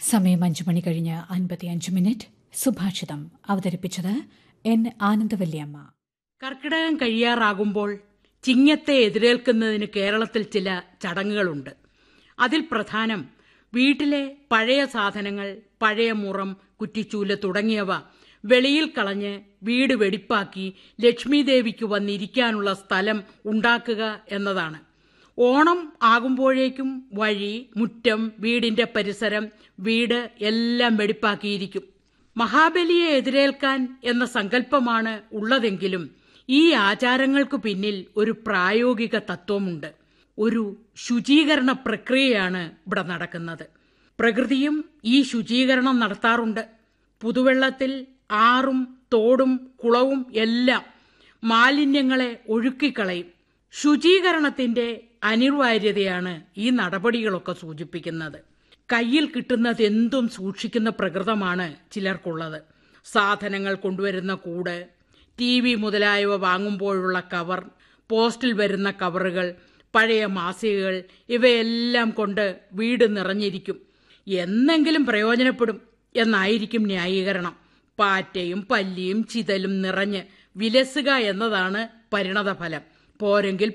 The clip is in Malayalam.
സമയം അഞ്ചു മണി കഴിഞ്ഞ് അൻപത്തിയഞ്ച് മിനിറ്റ് സുഭാഷിതം അവതരിപ്പിച്ചത് എൻ ആനന്ദവല്ലിയമ്മ കർക്കിടകം കഴിയാറാകുമ്പോൾ ചിങ്ങത്തെ എതിരേൽക്കുന്നതിന് കേരളത്തിൽ ചില ചടങ്ങുകളുണ്ട് അതിൽ പ്രധാനം വീട്ടിലെ പഴയ സാധനങ്ങൾ പഴയ മുറം കുറ്റിച്ചൂല് തുടങ്ങിയവ വെളിയിൽ കളഞ്ഞ് വീട് വെടിപ്പാക്കി ലക്ഷ്മി ദേവിക്ക് വന്നിരിക്കാനുള്ള സ്ഥലം ഉണ്ടാക്കുക എന്നതാണ് ഓണം ആകുമ്പോഴേക്കും വഴി മുറ്റം വീടിന്റെ പരിസരം വീട് എല്ലാം വെടിപ്പാക്കിയിരിക്കും മഹാബലിയെ എതിരേൽക്കാൻ എന്ന സങ്കല്പമാണ് ഉള്ളതെങ്കിലും ഈ ആചാരങ്ങൾക്ക് പിന്നിൽ ഒരു പ്രായോഗിക തത്വമുണ്ട് ഒരു ശുചീകരണ പ്രക്രിയയാണ് ഇവിടെ നടക്കുന്നത് പ്രകൃതിയും ഈ ശുചീകരണം നടത്താറുണ്ട് പുതുവെള്ളത്തിൽ ആറും തോടും കുളവും എല്ലാം മാലിന്യങ്ങളെ ഒഴുക്കിക്കളയും ശുചീകരണത്തിന്റെ അനിവാര്യതയാണ് ഈ നടപടികളൊക്കെ സൂചിപ്പിക്കുന്നത് കയ്യിൽ കിട്ടുന്നതെന്തും സൂക്ഷിക്കുന്ന പ്രകൃതമാണ് ചിലർക്കുള്ളത് സാധനങ്ങൾ കൊണ്ടുവരുന്ന കൂട് ടി വി മുതലായവ വാങ്ങുമ്പോഴുള്ള കവർ പോസ്റ്റിൽ വരുന്ന കവറുകൾ പഴയ മാസികകൾ ഇവയെല്ലാം കൊണ്ട് വീട് നിറഞ്ഞിരിക്കും എന്നെങ്കിലും പ്രയോജനപ്പെടും എന്നായിരിക്കും ന്യായീകരണം പാറ്റയും പല്ലിയും ചിതലും നിറഞ്ഞ് വിലസുക എന്നതാണ് പരിണതഫലം പോരെങ്കിൽ